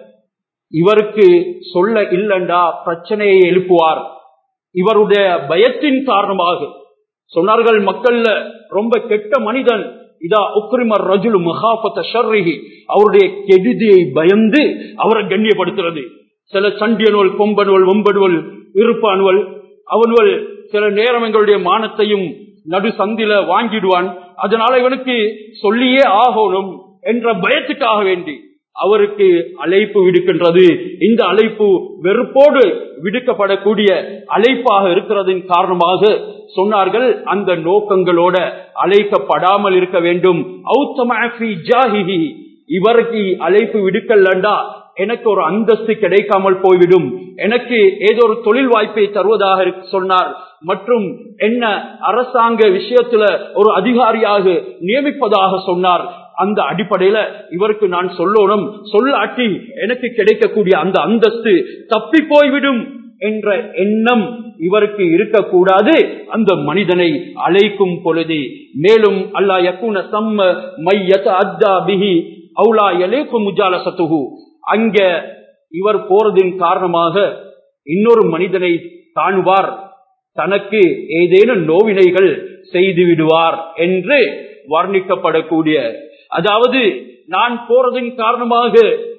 இவருக்கு சொல்ல இல்லண்டா பிரச்சனையை எழுப்புவார் இவருடைய பயத்தின் காரணமாக சொன்னார்கள் மக்கள்ல ரொம்ப கெட்ட மனிதன் இதா உக்ரிமர் ரஜுல் மகாபத்த ஷர்ரிஹி அவருடைய கெடுதியை பயந்து அவரை கண்ணியப்படுத்துறது சில சண்டியனுவல் கொம்பனுவல் ஒம்பனுவல் இருப்பானுவல் அவனுவல் சில நேரம் எங்களுடைய மானத்தையும் நடு சந்தில வாங்கிடுவான் அதனால இவனுக்கு சொல்லியே ஆகணும் என்ற பயத்துக்காக வேண்டி அவருக்கு அழைப்பு விடுக்கின்றது இந்த அழைப்பு வெறுப்போடு விடுக்கப்படக்கூடிய அழைப்பாக இருக்கிறதின் காரணமாக சொன்னார்கள் அந்த நோக்கங்களோட அழைக்கப்படாமல் இருக்க வேண்டும் ஔத்தமாஃபி ஜாஹிஹி இவருக்கு அழைப்பு விடுக்கலண்டா எனக்கு ஒரு அந்தஸ்து கிடைக்காமல் போய்விடும் எனக்கு ஏதோ ஒரு தொழில் வாய்ப்பை தருவதாக இருக்கு- சொன்னார் மற்றும் என்ன அரசாங்க விஷயத்துல ஒரு அதிகாரியாக நியமிப்பதாக சொன்னார் அந்த அடிப்படையில இவருக்கு நான் சொல்லணும் சொல்லாட்டி எனக்கு கிடைக்கக்கூடிய அந்த அந்தஸ்து தப்பி போய்விடும் என்ற எண்ணம் இவருக்கு இருக்கக்கூடாது அந்த மனிதனை அழைக்கும் பொழுது மேலும் அல்லா யக்குன சம்ம மையத அத்தா பிஹி அவுலா எலேக்கும் முஜாலசத்துகு அங்க இவர் போறதின் காரணமாக இன்னொரு மனிதனை காணுவார் தனக்கு ஏதேனும் நோவினைகள் செய்து விடுவார் என்று வர்ணிக்கப்படக்கூடிய அதாவது நான் போறதின் காரணமாக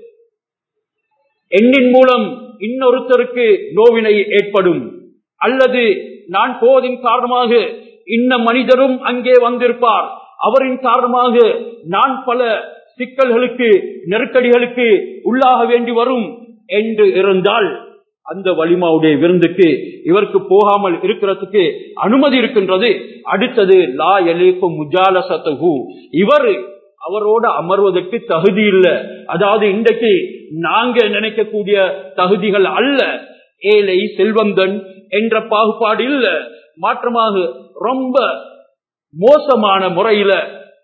எண்ணின் மூலம் இன்னொருத்தருக்கு நோவினை ஏற்படும் அல்லது நான் போவதின் காரணமாக இன்ன மனிதரும் அங்கே வந்திருப்பார் அவரின் காரணமாக நான் பல சிக்கல்களுக்கு நெருக்கடிகளுக்கு உள்ளாக வேண்டி வரும் என்று இருந்தால் அந்த வலிமாவுடைய விருந்துக்கு இவருக்கு போகாமல் இருக்கிறதுக்கு அனுமதி இருக்கின்றது அடுத்தது லா எலேக்கும் முஜாலசத்துகு இவர் அவரோட அமர்வதற்கு தகுதி இல்ல அதாவது இன்றைக்கு நாங்க நினைக்கக்கூடிய தகுதிகள் அல்ல ஏழை செல்வந்தன் என்ற பாகுபாடு இல்ல மாற்றமாக ரொம்ப மோசமான முறையில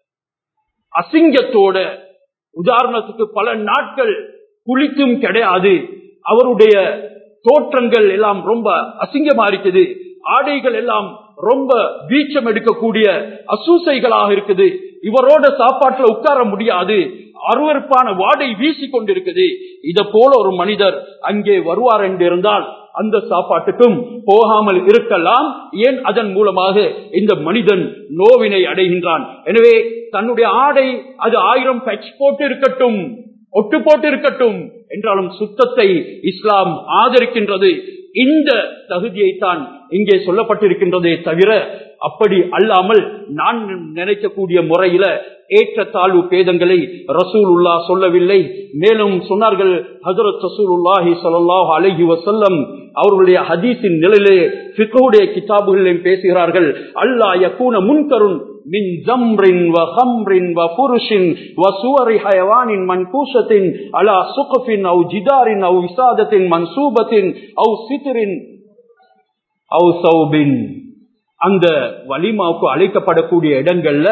அசிங்கத்தோட உதாரணத்துக்கு பல நாட்கள் குளிக்கும் கிடையாது அவருடைய தோற்றங்கள் எல்லாம் ரொம்ப அசிங்கமா இருக்குது ஆடைகள் எல்லாம் ரொம்ப வீச்சம் எடுக்கக்கூடிய அசூசைகளாக இருக்குது இவரோட சாப்பாட்டுல உட்கார முடியாது அருவருப்பான வாடை வீசி கொண்டிருக்குது இத போல ஒரு மனிதர் அங்கே வருவார் என்று இருந்தால் அந்த சாப்பாட்டுக்கும் போகாமல் இருக்கலாம் ஏன் அதன் மூலமாக இந்த மனிதன் நோவினை அடைகின்றான் எனவே தன்னுடைய ஆடை அது ஆயிரம் பட்ச் போட்டு இருக்கட்டும் ஒட்டு போட்டு இருக்கட்டும் என்றாலும் சுத்தத்தை இஸ்லாம் ஆதரிக்கின்றது இந்த தகுதியைத்தான் இங்கே சொல்லப்பட்டிருக்கின்றதே தவிர அப்படி அல்லாமல் நான் நினைக்கக்கூடிய முறையில ஏற்றத்தாழ்வு பேதங்களை ரசூலுல்லா சொல்லவில்லை மேலும் சொன்னார்கள் ஹசரத் ரசூலுல்லாஹி ஸல்லல்லாஹு அலைஹி வஸல்லம் அவர்களுடைய ஹதீஸின் நிலையிலே ஃபிக்ஹுடைய கிதாபுகளிலும் பேசுகிறார்கள் அல்லாஹ் யகூன முன்கருன் மின் ஜம்ரின் வ ஹம்ரின் வ ஃபுருஷின் வ சுவரி ஹயவானின் மன்கூஷத்தின் அலா சுகஃபின் அவு ஜிதாரின் அவு விசாதத்தின் மன்சூபத்தின் அவு சித்ரின் அவு சௌபின் அந்த வலிமாவுக்கு அழைக்கப்படக்கூடிய இடங்கள்ல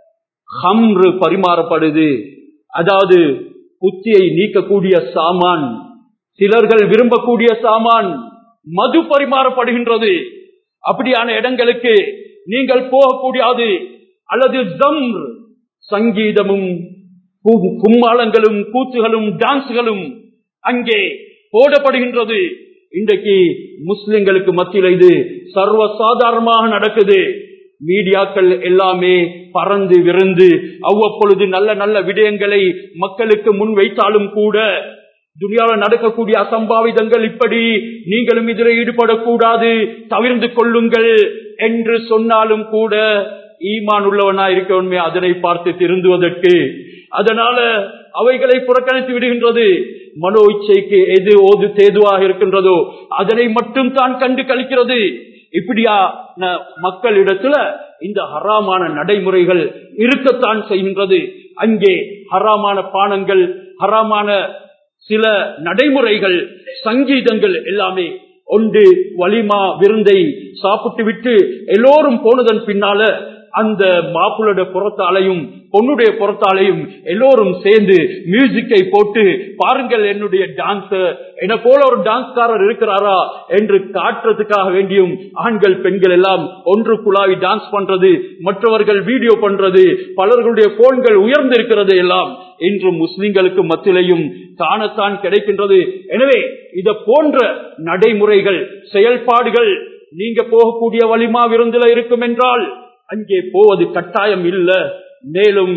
ஹம்ரு பரிமாறப்படுது அதாவது புத்தியை நீக்கக்கூடிய சாமான் சிலர்கள் விரும்பக்கூடிய சாமான் மது பரிமாறப்படுகின்றது அப்படியான இடங்களுக்கு நீங்கள் போகக்கூடியது அல்லது ஜம்ர் சங்கீதமும் கு- கும்மாளங்களும் கூத்துகளும் டான்ஸ்களும் அங்கே போடப்படுகின்றது இன்றைக்கு முஸ்லிம்களுக்கு மத்தியில் இது சர்வ சாதாரணமாக நடக்குது மீடியாக்கள் எல்லாமே பறந்து விருந்து அவ்வப்பொழுது நல்ல நல்ல விடயங்களை மக்களுக்கு முன் வைத்தாலும் கூட துனியாவில் நடக்கக்கூடிய அசம்பாவிதங்கள் இப்படி நீங்களும் இதில் ஈடுபடக்கூடாது தவிர்ந்து கொள்ளுங்கள் என்று சொன்னாலும் கூட ஈமான் உள்ளவனா இருக்கவன்மே அதனை பார்த்து திருந்துவதற்கு அதனால அவைகளை புறக்கணித்து விடுகின்றது மனோ இச்சைக்கு எது ஓது தேதுவாக இருக்கின்றதோ அதனை மட்டும் தான் கண்டு கழிக்கிறது இப்படியா மக்களிடத்துல இந்த ஹராமான நடைமுறைகள் இருக்கத்தான் செய்கின்றது அங்கே ஹராமான பானங்கள் ஹராமான சில நடைமுறைகள் சங்கீதங்கள் எல்லாமே ஒன்று வலிமா விருந்தை சாப்பிட்டு விட்டு எல்லோரும் போனதன் பின்னால அந்த மாப்பிளோட புறத்தாலையும் பொண்ணுடைய புறத்தாலையும் எல்லோரும் சேர்ந்து மியூசிக்கை போட்டு பாருங்கள் என்னுடைய டான்ஸ் என போல ஒரு டான்ஸ்காரர் இருக்கிறாரா என்று காட்டுறதுக்காக வேண்டியும் ஆண்கள் பெண்கள் எல்லாம் ஒன்று குழாவி டான்ஸ் பண்றது மற்றவர்கள் வீடியோ பண்றது பலர்களுடைய போன்கள் உயர்ந்திருக்கிறது எல்லாம் இன்று முஸ்லிம்களுக்கு மத்தியிலையும் காணத்தான் கிடைக்கின்றது எனவே இத போன்ற நடைமுறைகள் செயல்பாடுகள் நீங்க போகக்கூடிய வலிமா விருந்துல இருக்கும் என்றால் அங்கே போவது கட்டாயம் இல்ல மேலும்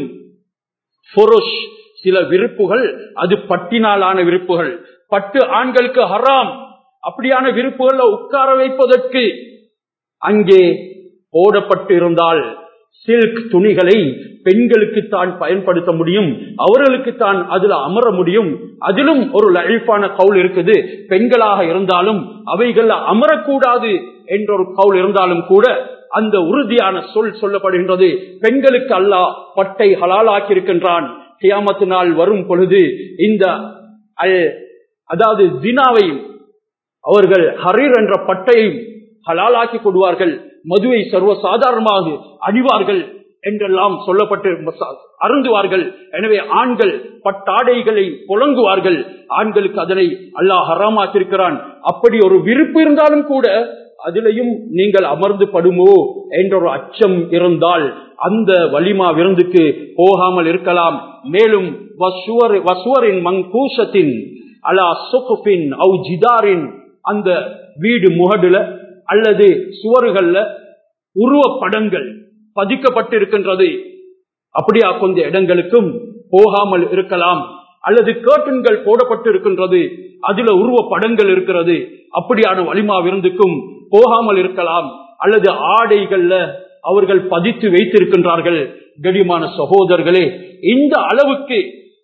புருஷ் சில விருப்புகள் அது பட்டினாலான விருப்புகள் பட்டு ஆண்களுக்கு ஹராம் அப்படியான விருப்புகள் உட்கார வைப்பதற்கு அங்கே போடப்பட்டு இருந்தால் சில்க் துணிகளை பெண்களுக்கு தான் பயன்படுத்த முடியும் அவர்களுக்கு தான் அதுல அமர முடியும் அதிலும் ஒரு லழிப்பான கவுல் இருக்குது பெண்களாக இருந்தாலும் அவைகள் அமரக்கூடாது என்ற ஒரு கவுல் இருந்தாலும் கூட அந்த உறுதியான சொல் சொல்லப்படுகின்றது பெண்களுக்கு அல்லாஹ் பட்டை ஹலாலாக்கி இருக்கின்றான் கியாமத்து நாள் வரும் பொழுது இந்த அல் அதாவது ஜினாவையும் அவர்கள் ஹரீர் என்ற பட்டையும் ஹலாலாக்கி கொடுவார்கள் மதுவை சர்வ சாதாரணமாக அணிவார்கள் என்றெல்லாம் சொல்லப்பட்டு அருந்துவார்கள் எனவே ஆண்கள் பட்டாடைகளை புழங்குவார்கள் ஆண்களுக்கு அதனை அல்லாஹ் ஹராமாக்கியிருக்கிறான் அப்படி ஒரு விருப்பு இருந்தாலும் கூட அதிலையும் நீங்கள் அமர்ந்து படுமோ என்ற ஒரு அச்சம் இருந்தால் அந்த வலிமா விருந்துக்கு போகாமல் இருக்கலாம் மேலும் வசுவர் வசுவரின் மங்கூசத்தின் அலா சுகுபின் அவு ஜிதாரின் அந்த வீடு முகடுல அல்லது சுவறுகள்ல உருவப்படங்கள் பதிக்கப்பட்டிருக்கின்றது அப்படியா கொஞ்ச இடங்களுக்கும் போகாமல் இருக்கலாம் அல்லது கேட்டன்கள் போடப்பட்டு இருக்கின்றது அதுல உருவ படங்கள் இருக்கிறது அப்படியான வலிமா விருந்துக்கும் போகாமல் இருக்கலாம் அல்லது ஆடைகள்ல அவர்கள் பதித்து வைத்திருக்கின்றார்கள் கடிமான சகோதரர்களே இந்த அளவுக்கு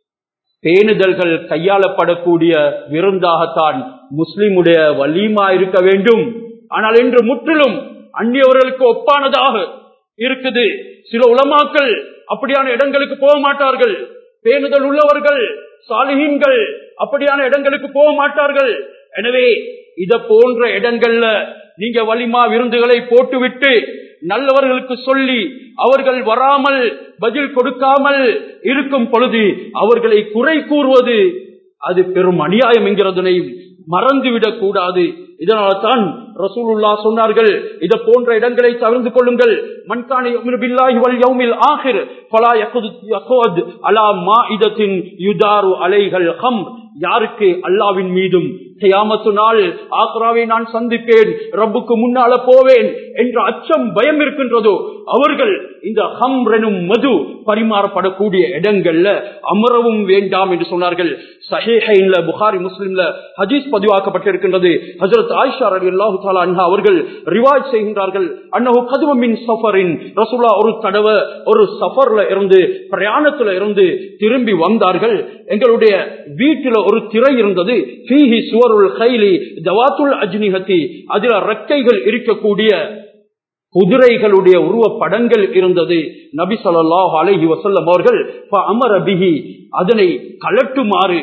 பேணுதல்கள் கையாளப்படக்கூடிய விருந்தாகத்தான் முஸ்லிமுடைய வலிமா இருக்க வேண்டும் ஆனால் இன்று முற்றிலும் அந்நியவர்களுக்கு ஒப்பானதாக இருக்குது சில உலமாக்கள் அப்படியான இடங்களுக்கு போக மாட்டார்கள் பேணுதல் உள்ளவர்கள் சாலிஹீன்கள் அப்படியான இடங்களுக்கு போக மாட்டார்கள் எனவே இத போன்ற இடங்கள்ல நீங்க வலிமா விருந்துகளை போட்டுவிட்டு நல்லவர்களுக்கு சொல்லி அவர்கள் வராமல் பதில் கொடுக்காமல் இருக்கும் பொழுது அவர்களை குறை கூறுவது அது பெரும் அநியாயம் என்கிறதனை மறந்துவிடக் கூடாது இதனால தான் ரசூலுல்லா சொன்னார்கள் இத போன்ற இடங்களை தவிர்த்து கொள்ளுங்கள் மன்கானி பில்லாஹி வல் யௌமில் ஆகிர் ஃபலா யகுத் யகுத் அலா மாஇதத்தின் யுதாரு அலைகள் ஹம் யாருக்கு அல்லாவின் மீதும் கியாமத்து நாள் ஆக்ராவை நான் சந்திப்பேன் ரப்புக்கு முன்னால போவேன் என்ற அச்சம் பயம் இருக்கின்றதோ அவர்கள் இந்த ஹம்ரனும் மது பரிமாறப்படக்கூடிய இடங்கள்ல அமரவும் வேண்டாம் என்று சொன்னார்கள் சஹேஹைன்ல புகாரி முஸ்லிம்ல ஹதீஸ் பதிவாக்கப்பட்டிருக்கின்றது ஹஜரத் ஆயிஷா அலி அல்லாஹு தாலா அன்ஹா அவர்கள் ரிவாஜ் செய்கின்றார்கள் அன்னஹு கதுவமின் சஃபரின் ரசூலா ஒரு தடவை ஒரு சஃபர்ல இருந்து பிரயாணத்துல இருந்து திரும்பி வந்தார்கள் எங்களுடைய வீட்டில ஒரு திரை இருந்தது ஃபீஹி சுவருல் கைலி ஜவாத்துல் அஜ்னிஹத்தி அதுல ரெக்கைகள் இருக்கக்கூடிய குதிரைகளுடைய உருவ படங்கள் இருந்தது நபி சொல்லாஹ் அலஹி வசல்லம் அவர்கள் அமர பிஹி அதனை கலட்டுமாறு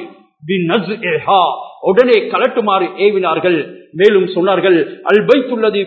உடனே கலட்டுமாறு ஏவினார்கள் மேலும் சொன்னார்கள் அல் பைத்துள்ளது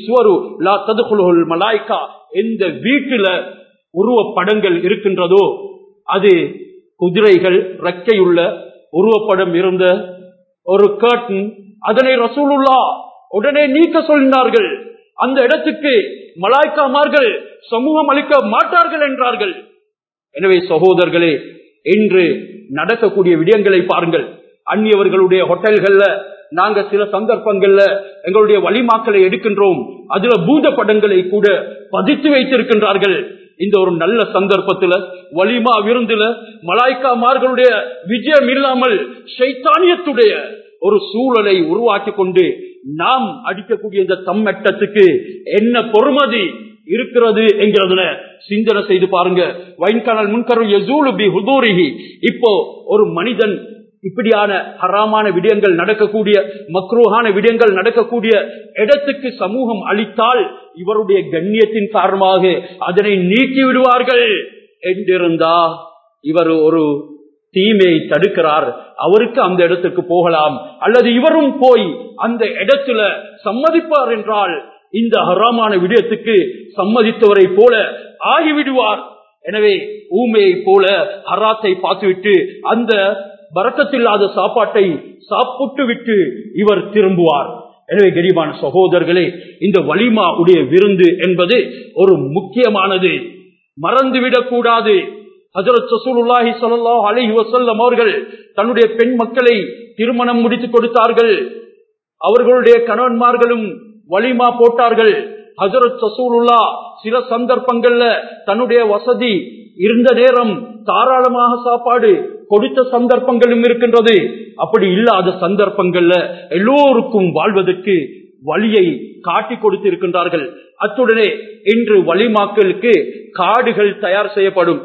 லா ததுகுல் மலாய்கா எந்த வீட்டில உருவ படங்கள் இருக்கின்றதோ அது குதிரைகள் ரெக்கையுள்ள உருவப்படம் இருந்த ஒரு கர்டன் அதனை ரசூலுல்லா உடனே நீக்க சொல்லினார்கள் அந்த இடத்துக்கு மலாய்க்காமார்கள் சமூகம் அளிக்க மாட்டார்கள் என்றார்கள் எனவே சகோதரர்களே இன்று நடக்கக்கூடிய விடயங்களை பாருங்கள் அந்நியவர்களுடைய ஹோட்டல்கள்ல நாங்க சில சந்தர்ப்பங்கள்ல எங்களுடைய வழிமாக்களை எடுக்கின்றோம் அதுல பூத படங்களை கூட பதித்து வைத்திருக்கின்றார்கள் இந்த ஒரு நல்ல சந்தர்ப்பத்துல வலிமா விருந்துல மலாய்க்காமார்களுடைய விஜயம் இல்லாமல் சைத்தானியத்துடைய ஒரு சூழலை உருவாக்கி கொண்டு நாம் அடிக்கக்கூடிய இந்த தம்மட்டத்துக்கு என்ன பொறுமதி இருக்கிறது என்கிறதுல சிந்தனை செய்து பாருங்க வைன்கானல் முன்கரு யசூலுபி ஹுதூரிஹி இப்போ ஒரு மனிதன் இப்படியான ஹராமான விடயங்கள் நடக்கக்கூடிய மக்ரூஹான விடயங்கள் நடக்கக்கூடிய இடத்துக்கு சமூகம் அளித்தால் இவருடைய கண்ணியத்தின் காரணமாக அதனை நீக்கி விடுவார்கள் என்றிருந்தா இவர் ஒரு தீமையை தடுக்கிறார் அவருக்கு அந்த இடத்துக்கு போகலாம் அல்லது இவரும் போய் அந்த இடத்துல சம்மதிப்பார் என்றால் இந்த ஹராமான விடயத்துக்கு சம்மதித்தவரை போல ஆகிவிடுவார் எனவே ஊமையை போல ஹராத்தை பார்த்துவிட்டு அந்த பறக்கத்தில்லாத சாப்பாட்டை சாப்பிட்டு விட்டு இவர் திரும்புவார் எனவே கரிபான சகோதரர்களே இந்த வலிமா உடைய விருந்து என்பது ஒரு முக்கியமானது மறந்துவிடக் கூடாது ஹசரத் சசூலுல்லாஹி ஸல்லல்லாஹு அலைஹி வஸல்லம் அவர்கள் தன்னுடைய பெண் மக்களை திருமணம் முடித்து கொடுத்தார்கள் அவர்களுடைய கணவன்மார்களும் வலிமா போட்டார்கள் ஹசரத் சசூலுல்லா சில சந்தர்ப்பங்கள்ல தன்னுடைய வசதி இருந்த நேரம் தாராளமாக சாப்பாடு கொடுத்த சந்தர்ப்பங்களும் இருக்கின்றது அப்படி இல்லாத சந்தர்ப்பங்கள்ல எல்லோருக்கும் வாழ்வதற்கு வழியை காட்டி கொடுத்து இருக்கின்றார்கள் அத்துடனே இன்று வழிமாக்களுக்கு காடுகள் தயார் செய்யப்படும்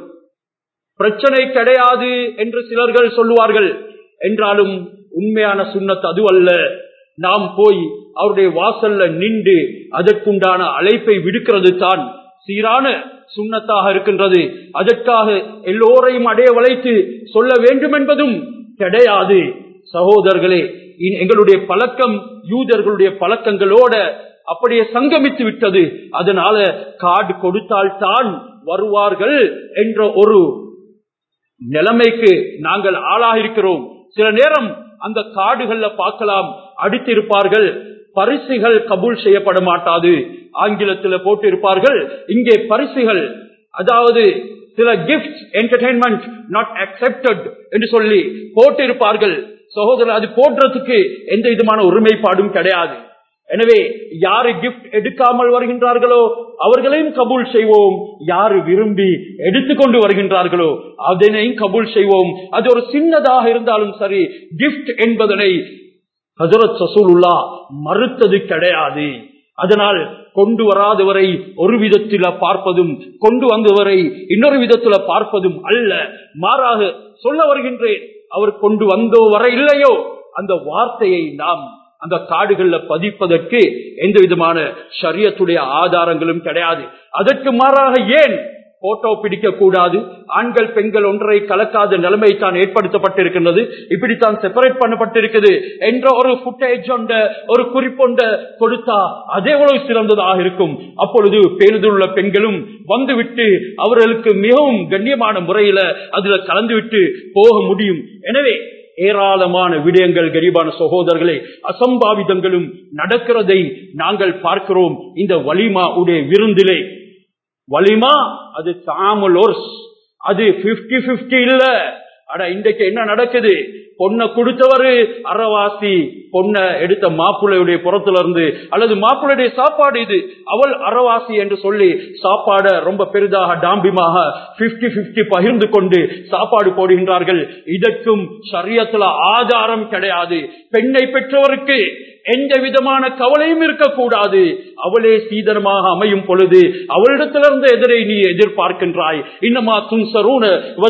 பிரச்சனை கிடையாது என்று சிலர்கள் சொல்லுவார்கள் என்றாலும் உண்மையான சுண்ணத் அதுவல்ல நாம் போய் அவருடைய வாசல்ல நின்று அதற்குண்டான அழைப்பை விடுக்கிறது தான் சீரான சுண்ணத்தாக இருக்கின்றது அதற்காக எல்லோரையும் அடைய வளைத்து சொல்ல வேண்டும் என்பதும் கிடையாது சகோதரர்களே எங்களுடைய பழக்கம் யூதர்களுடைய பழக்கங்களோட அப்படியே சங்கமித்து விட்டது அதனால கார்டு கொடுத்தால் தான் வருவார்கள் என்ற ஒரு நிலைமைக்கு நாங்கள் ஆளாகிருக்கிறோம் சில நேரம் அந்த காடுகள்ல பார்க்கலாம் அடித்திருப்பார்கள் பரிசுகள் கபூல் செய்யப்பட மாட்டாது ஆங்கிலத்தில் போட்டு இருப்பார்கள் இங்கே பரிசுகள் அதாவது சில கிஃப்ட் என்டர்டைன்மெண்ட் நாட் அக்செப்டட் என்று சொல்லி போட்டு இருப்பார்கள் சகோதரர் அது போடுறதுக்கு எந்த விதமான ஒருமைப்பாடும் கிடையாது எனவே யாரு கிஃப்ட் எடுக்காமல் வருகின்றார்களோ அவர்களையும் கபூல் செய்வோம் யாரு விரும்பி எடுத்துக்கொண்டு வருகின்றார்களோ அதனையும் கபூல் செய்வோம் அது ஒரு சின்னதாக இருந்தாலும் சரி கிஃப்ட் என்பதனை ஹசரத் சசூலுல்லா மறுத்தது கிடையாது அதனால் கொண்டு வராதவரை ஒரு விதத்தில பார்ப்பதும் கொண்டு வந்தவரை இன்னொரு விதத்தில பார்ப்பதும் அல்ல மாறாக சொல்ல வருகின்றேன் அவர் கொண்டு வந்தோ வர இல்லையோ அந்த வார்த்தையை நாம் அந்த காடுகள்ல பதிப்பதற்கு எந்த விதமான சரியத்துடைய ஆதாரங்களும் கிடையாது அதற்கு மாறாக ஏன் போட்டோ பிடிக்க கூடாது ஆண்கள் பெண்கள் ஒன்றை கலக்காத நிலைமை தான் ஏற்படுத்தப்பட்டிருக்கின்றது இப்படித்தான் செப்பரேட் பண்ணப்பட்டிருக்குது என்ற ஒரு புட்டேஜ் ஒன்ற ஒரு குறிப்பொண்ட கொடுத்தா அதே எவ்வளவு சிறந்ததாக இருக்கும் அப்பொழுது பேருந்துள்ள பெண்களும் வந்துவிட்டு அவர்களுக்கு மிகவும் கண்ணியமான முறையில அதுல கலந்துவிட்டு போக முடியும் எனவே ஏராளமான விடயங்கள் கரிபான சகோதரர்களே அசம்பாவிதங்களும் நடக்கிறதை நாங்கள் பார்க்கிறோம் இந்த வலிமா உடைய விருந்திலே வலிமா அது தாமுலோர்ஸ் அது பிப்டி பிப்டி இல்ல அட இன்றைக்கு என்ன நடக்குது பொண்ணை கொடுத்தவரு அறவாசி பொண்ணை எடுத்த மாப்பிள்ளையுடைய புறத்துல இருந்து அல்லது மாப்பிள்ளையுடைய சாப்பாடு இது அவள் அறவாசி என்று சொல்லி சாப்பாட ரொம்ப பெரிதாக டாம்பிமாக பிப்டி பிப்டி பகிர்ந்து கொண்டு சாப்பாடு போடுகின்றார்கள் இதற்கும் சரியத்துல ஆதாரம் கிடையாது பெண்ணை பெற்றவருக்கு எந்த விதமான கவலையும் இருக்கக்கூடாது அவளே சீதனமாக அமையும் பொழுது அவளிடத்திலிருந்து எதிரை நீ எதிர்பார்க்கின்றாய் இன்னமா துன்சரூன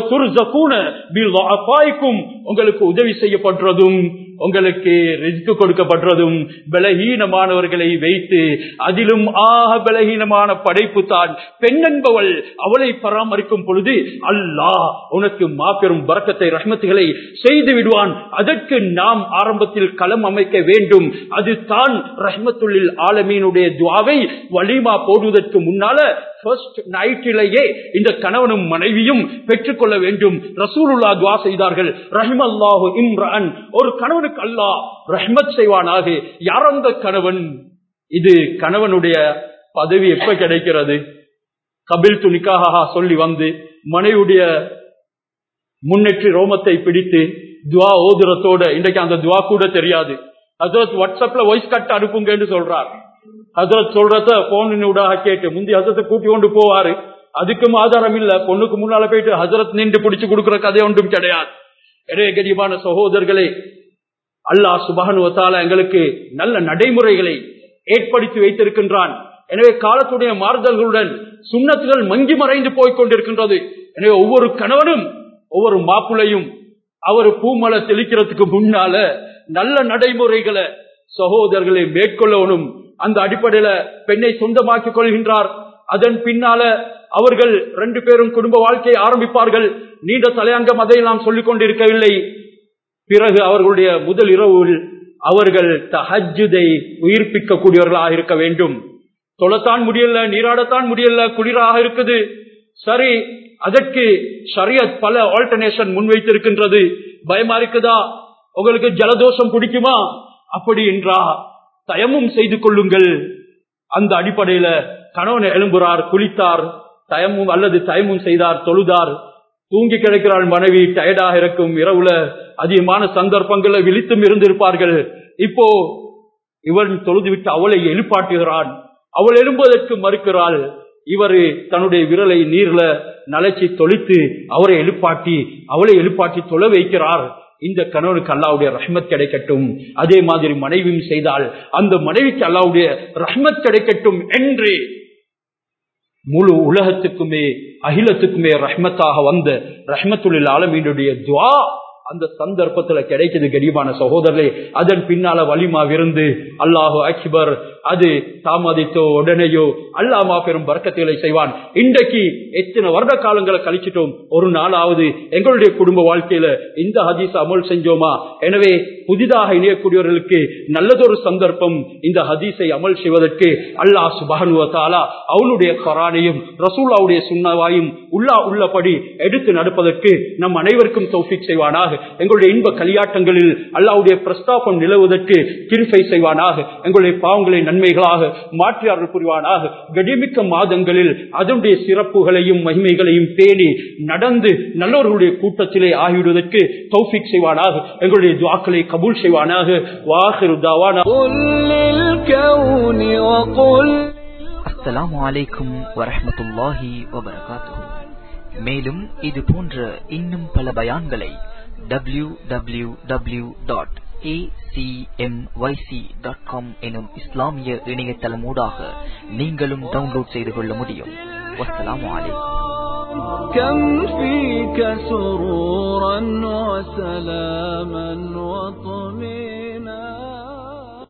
உங்களுக்கு உதவி செய்யப்படுறதும் உங்களுக்கு ரிஸ்க் கொடுக்கப்படுறதும் பலகீனமானவர்களை வைத்து அதிலும் ஆக பலகீனமான படைப்பு தான் பெண் என்பவள் அவளை பராமரிக்கும் பொழுது அல்லாஹ் உனக்கு மாபெரும் பறக்கத்தை ரஹ்மத்துகளை செய்து விடுவான் அதற்கு நாம் ஆரம்பத்தில் களம் அமைக்க வேண்டும் அது தான் ரஹ்மத்துள்ளில் ஆலமீனுடைய துவாவை வலிமா போடுவதற்கு முன்னால நைட்டிலேயே இந்த கணவனும் மனைவியும் பெற்றுக்கொள்ள வேண்டும் ரசூலுல்லா துவா செய்தார்கள் ரஹிம் அல்லாஹு இம்ரான் ஒரு கணவனுக்கு அல்லாஹ் ரஹ்மத் செய்வானாக யார் அந்த கணவன் இது கணவனுடைய பதவி எப்ப கிடைக்கிறது கபில் துணிக்காக சொல்லி வந்து மனைவியுடைய முன்னேற்றி ரோமத்தை பிடித்து துவா ஓதுரத்தோட இன்றைக்கு அந்த துவா கூட தெரியாது ஹசரத் வாட்ஸ்அப்ல வாய்ஸ் கட் அனுப்புங்கன்னு சொல்றார் ஹசரத் சொல்றத போனின் ஊடாக கேட்டு முந்தி ஹசரத்தை கூட்டி கொண்டு போவாரு அதுக்கும் ஆதாரம் இல்ல பொண்ணுக்கு முன்னால போயிட்டு ஹசரத் நின்று பிடிச்சு கொடுக்கிற கதை ஒன்றும் கிடையாது இடைய கடிமான சகோதரர்களே அல்லாஹ் சுபகனுவத்தால எங்களுக்கு நல்ல நடைமுறைகளை ஏற்படுத்தி வைத்திருக்கின்றான் எனவே காலத்துடைய மாறுதல்களுடன் சுண்ணத்துகள் மங்கி மறைந்து போய் கொண்டிருக்கின்றது எனவே ஒவ்வொரு கணவனும் ஒவ்வொரு மாப்பிளையும் அவர் பூமலை தெளிக்கிறதுக்கு முன்னால நல்ல நடைமுறைகளை சகோதரர்களை மேற்கொள்ளவனும் அந்த அடிப்படையில பெண்ணை சொந்தமாக்கிக் கொள்கின்றார் அதன் பின்னால அவர்கள் ரெண்டு பேரும் குடும்ப வாழ்க்கையை ஆரம்பிப்பார்கள் நீண்ட தலையங்கம் அதை நாம் சொல்லிக் கொண்டிருக்கவில்லை பிறகு அவர்களுடைய முதல் இரவில் அவர்கள் தஹஜுதை உயிர்ப்பிக்க கூடியவர்களாக இருக்க வேண்டும் தொழத்தான் முடியல நீராடத்தான் முடியல குளிராக இருக்குது சரி அதற்கு ஷரியத் பல ஆல்டர்னேஷன் முன்வைத்திருக்கின்றது பயமா இருக்குதா உங்களுக்கு ஜலதோஷம் பிடிக்குமா அப்படி என்றா தயமும் செய்து கொள்ளுங்கள் அந்த அடிப்படையில கணவன் எழும்புறார் குளித்தார் தயமும் அல்லது தயமும் செய்தார் தொழுதார் தூங்கி கிடைக்கிறாள் மனைவி டயர்டாக இருக்கும் இரவுல அதிகமான சந்தர்ப்பங்களை விழித்தும் இருந்திருப்பார்கள் இப்போ இவன் தொழுதுவிட்டு அவளை எழுப்பாட்டுகிறான் அவள் எழும்புவதற்கு மறுக்கிறாள் இவர் தன்னுடைய விரலை நீர்ல நலைச்சி தொளித்து அவரை எழுப்பாட்டி அவளை எழுப்பாட்டி தொலை வைக்கிறார் இந்த கணவனுக்கு அல்லாவுடைய ரஹ்மத் கிடைக்கட்டும் அதே மாதிரி மனைவியும் செய்தால் அந்த மனைவிக்கு அல்லாவுடைய ரஹ்மத் கிடைக்கட்டும் என்று முழு உலகத்துக்குமே அகிலத்துக்குமே ரஹ்மத்தாக வந்த ரஹ்மத்துள்ள ஆலமீனுடைய துவா அந்த சந்தர்ப்பத்துல கிடைக்குது கரிபான சகோதரர்களே அதன் பின்னால வலிமா விருந்து அல்லாஹோ அக்பர் அது தாமதித்தோ உடனேயோ அல்லாமா பெரும் வர்க்கத்திகளை செய்வான் இன்றைக்கு எத்தனை வருட காலங்களை கழிச்சிட்டோம் ஒரு நாளாவது எங்களுடைய குடும்ப வாழ்க்கையில இந்த ஹதீஸ் அமல் செஞ்சோமா எனவே புதிதாக இணையக்கூடியவர்களுக்கு நல்லதொரு சந்தர்ப்பம் இந்த ஹதீஸை அமல் செய்வதற்கு அல்லாஹ் சுபானுவத்தாலா அவனுடைய கொரானையும் ரசூல்லாவுடைய சுண்ணவாயும் உள்ளா உள்ளபடி எடுத்து நடப்பதற்கு நம் அனைவருக்கும் தௌஃபிக் செய்வானாக எங்களுடைய இன்ப கலியாட்டங்களில் அல்லாவுடைய பிரஸ்தாபம் நிலவுவதற்கு கிருப்பை செய்வானாக எங்களுடைய பாவங்களை நன்மைகளாக மாற்றியார்கள் புரிவானாக கடிமிக்க மாதங்களில் அதனுடைய சிறப்புகளையும் மகிமைகளையும் பேணி நடந்து நல்லவர்களுடைய கூட்டத்திலே ஆகிவிடுவதற்கு தௌஃபிக் செய்வானாக எங்களுடைய துவாக்களை கபூல் செய்வானாக வாஹிரு தாவானா அஸ்ஸலாமு அலைக்கும் வரஹமத்துல்லாஹி வபரகாத்துஹு மேலும் இது போன்ற இன்னும் பல பயான்களை W W W dot acmyc.com எனும் இஸ்லாமிய இணையதளமூடாக நீங்களும் டவுன்லோட் செய்து கொள்ள முடியும் வஸ்ஸலாமு அலைக்கும் كم فيك سرورا وسلاما وطهورا